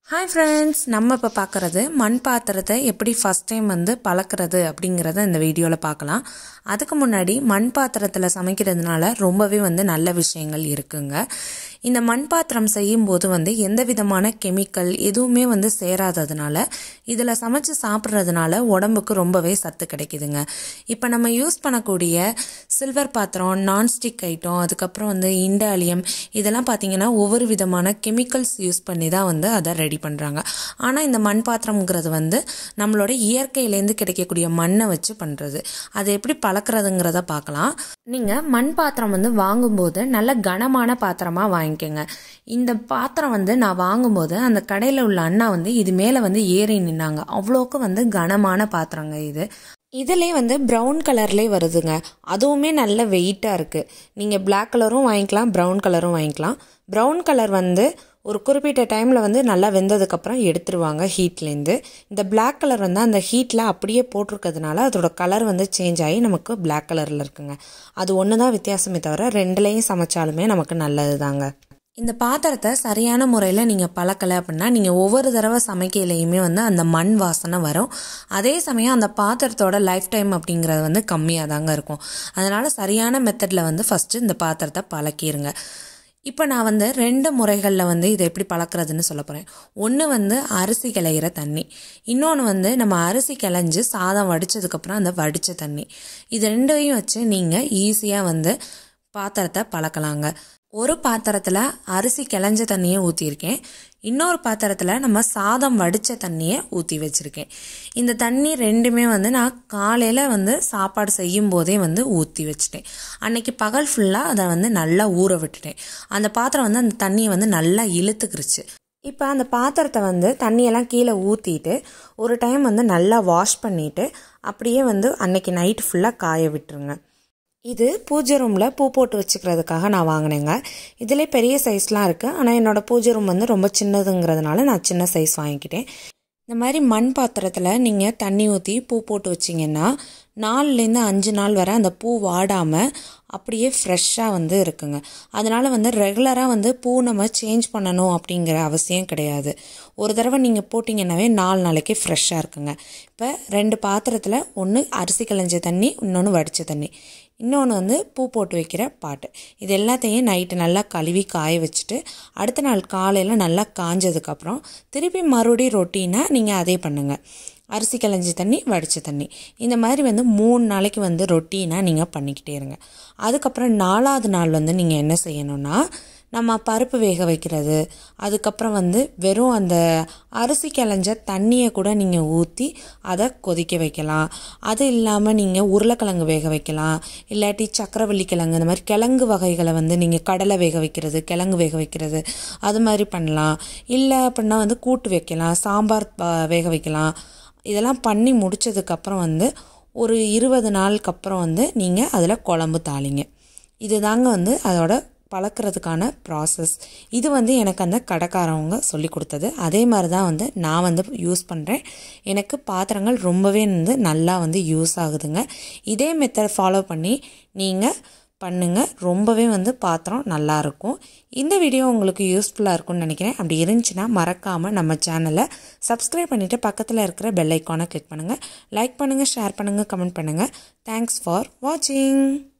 hi friends நம்ம இப்போ பார்க்குறது மண் பாத்திரத்தை எப்படி ஃபஸ்ட் டைம் வந்து பழக்கிறது அப்படிங்கிறத இந்த வீடியோவில் பார்க்கலாம் அதுக்கு முன்னாடி மண் பாத்திரத்தில் சமைக்கிறதுனால ரொம்பவே வந்து நல்ல விஷயங்கள் இருக்குங்க இந்த மண் பாத்திரம் செய்யும்போது வந்து எந்த விதமான கெமிக்கல் எதுவுமே வந்து சேராததுனால இதில் சமைச்சு சாப்பிட்றதுனால உடம்புக்கு ரொம்பவே சத்து கிடைக்குதுங்க இப்போ நம்ம யூஸ் பண்ணக்கூடிய சில்வர் பாத்திரம் நான்ஸ்டிக் ஐட்டம் அதுக்கப்புறம் வந்து இண்டாலியம் இதெல்லாம் பார்த்தீங்கன்னா ஒவ்வொரு விதமான கெமிக்கல்ஸ் யூஸ் பண்ணி தான் வந்து அதை ரெடி பண்ணுறாங்க ஆனால் இந்த மண் பாத்திரம்ங்கிறது வந்து நம்மளோட இயற்கையிலேருந்து கிடைக்கக்கூடிய மண்ணை வச்சு பண்ணுறது அதை எப்படி பழக்கிறதுங்கிறத பார்க்கலாம் நீங்கள் மண் பாத்திரம் வந்து வாங்கும்போது நல்ல கனமான பாத்திரமாக வாங்கிக்கோங்க இந்த பாத்திரம் வந்து நான் வாங்கும்போது அந்த கடையில் உள்ள அண்ணா வந்து இது மேலே வந்து ஏறி நின்னாங்க அவ்வளோக்கு வந்து கனமான பாத்திரங்க இது இதிலே வந்து ப்ரௌன் கலர்லேயே வருதுங்க அதுவுமே நல்ல வெயிட்டாக இருக்குது நீங்கள் பிளாக் கலரும் வாங்கிக்கலாம் ப்ரௌன் கலரும் வாங்கிக்கலாம் ப்ரௌன் கலர் வந்து ஒரு குறிப்பிட்ட டைமில் வந்து நல்லா வெந்ததுக்கப்புறம் எடுத்துருவாங்க ஹீட்லேருந்து இந்த பிளாக் கலர் வந்து அந்த ஹீட்டில் அப்படியே போட்டிருக்கிறதுனால அதோட கலர் வந்து சேஞ்ச் ஆகி நமக்கு பிளாக் கலரில் இருக்குங்க அது ஒன்று தான் வித்தியாசமே தவிர ரெண்டுலேயும் சமைச்சாலுமே நமக்கு நல்லது தாங்க இந்த பாத்திரத்தை சரியான முறையில் நீங்கள் பழக்கலை அப்படின்னா நீங்கள் ஒவ்வொரு தடவை சமைக்கையிலையுமே வந்து அந்த மண் வாசனை வரும் அதே சமயம் அந்த பாத்திரத்தோட லைஃப் டைம் அப்படிங்கிறது வந்து கம்மியாக தாங்க இருக்கும் அதனால் சரியான மெத்தடில் வந்து ஃபஸ்ட்டு இந்த பாத்திரத்தை பழக்கிடுங்க இப்போ நான் வந்து ரெண்டு முறைகளில் வந்து இதை எப்படி பழக்கிறதுன்னு சொல்ல போகிறேன் ஒன்று வந்து அரிசி கிளையிற தண்ணி இன்னொன்று வந்து நம்ம அரிசி கிளைஞ்சு சாதம் வடித்ததுக்கப்புறம் அந்த வடித்த தண்ணி இது ரெண்டையும் வச்சு நீங்கள் ஈஸியாக வந்து பாத்திரத்தை பழக்கலாங்க ஒரு பாத்திரத்தில் அரிசி கிளஞ்ச தண்ணியை ஊற்றிருக்கேன் இன்னொரு பாத்திரத்தில் நம்ம சாதம் வடித்த தண்ணியை ஊற்றி வச்சுருக்கேன் இந்த தண்ணி ரெண்டுமே வந்து நான் காலையில் வந்து சாப்பாடு செய்யும் போதே வந்து ஊற்றி வச்சுட்டேன் அன்னைக்கு பகல் ஃபுல்லாக அதை வந்து நல்லா ஊற விட்டுட்டேன் அந்த பாத்திரம் வந்து அந்த தண்ணியை வந்து நல்லா இழுத்துக்கிருச்சு இப்போ அந்த பாத்திரத்தை வந்து தண்ணியெல்லாம் கீழே ஊற்றிட்டு ஒரு டைம் வந்து நல்லா வாஷ் பண்ணிவிட்டு அப்படியே வந்து அன்னைக்கு நைட் ஃபுல்லாக காய விட்டுருங்க இது பூஜை ரூமில் பூ போட்டு வச்சுக்கிறதுக்காக நான் வாங்கினேங்க இதிலே பெரிய சைஸ்லாம் இருக்குது ஆனால் என்னோடய பூஜை ரூம் வந்து ரொம்ப சின்னதுங்கிறதுனால நான் சின்ன சைஸ் வாங்கிக்கிட்டேன் இந்த மாதிரி மண் பாத்திரத்தில் நீங்கள் தண்ணி ஊற்றி பூ போட்டு வச்சிங்கன்னா நாலுலேருந்து அஞ்சு நாள் வரை அந்த பூ வாடாமல் அப்படியே ஃப்ரெஷ்ஷாக வந்து இருக்குங்க அதனால் வந்து ரெகுலராக வந்து பூ நம்ம சேஞ்ச் பண்ணணும் அப்படிங்கிற அவசியம் கிடையாது ஒரு தடவை நீங்கள் போட்டிங்கன்னாவே நாலு நாளைக்கு ஃப்ரெஷ்ஷாக இருக்குங்க இப்போ ரெண்டு பாத்திரத்தில் ஒன்று அரிசி களைஞ்ச தண்ணி இன்னொன்று வடித்த தண்ணி இன்னொன்று வந்து பூ போட்டு வைக்கிற பாட்டு இது எல்லாத்தையும் நைட்டு நல்லா கழுவி காய வச்சுட்டு அடுத்த நாள் காலையில் நல்லா காஞ்சதுக்கப்புறம் திருப்பி மறுபடி ரொட்டீனாக நீங்கள் அதே பண்ணுங்கள் அரிசி களைஞ்சி தண்ணி வடித்த தண்ணி இந்த மாதிரி வந்து மூணு நாளைக்கு வந்து ரொட்டீனாக நீங்கள் பண்ணிக்கிட்டே இருங்க அதுக்கப்புறம் நாலாவது நாள் வந்து நீங்கள் என்ன செய்யணும்னா நம்ம பருப்பு வேக வைக்கிறது அதுக்கப்புறம் வந்து வெறும் அந்த அரிசி கிளஞ்ச தண்ணியை கூட நீங்கள் ஊற்றி அதை கொதிக்க வைக்கலாம் அது இல்லாமல் நீங்கள் உருளைக்கிழங்கு வேக வைக்கலாம் இல்லாட்டி சக்கரவள்ளி கிழங்கு இந்த மாதிரி கிழங்கு வகைகளை வந்து நீங்கள் கடலை வேக வைக்கிறது கிழங்கு வேக வைக்கிறது அது மாதிரி பண்ணலாம் இல்லை அப்படின்னா வந்து கூட்டு வைக்கலாம் சாம்பார் வேக வைக்கலாம் இதெல்லாம் பண்ணி முடித்ததுக்கப்புறம் வந்து ஒரு இருபது நாளுக்கு அப்புறம் வந்து நீங்கள் அதில் குழம்பு தாளிங்க இது தாங்க வந்து அதோட பழக்கிறதுக்கான ப்ராசஸ் இது வந்து எனக்கு அந்த கடைக்காரவங்க சொல்லி கொடுத்தது அதே மாதிரி தான் வந்து நான் வந்து யூஸ் பண்ணுறேன் எனக்கு பாத்திரங்கள் ரொம்பவே வந்து நல்லா வந்து யூஸ் ஆகுதுங்க இதே மெத்தட் ஃபாலோ பண்ணி நீங்கள் பண்ணுங்கள் ரொம்பவே வந்து பாத்திரம் நல்லாயிருக்கும் இந்த வீடியோ உங்களுக்கு யூஸ்ஃபுல்லாக இருக்கும்னு நினைக்கிறேன் அப்படி இருந்துச்சுன்னா மறக்காமல் நம்ம சேனலை சப்ஸ்கிரைப் பண்ணிவிட்டு பக்கத்தில் இருக்கிற பெல் ஐக்கானை கிளிக் பண்ணுங்கள் லைக் பண்ணுங்கள் ஷேர் பண்ணுங்கள் கமெண்ட் பண்ணுங்கள் தேங்க்ஸ் ஃபார் வாட்சிங்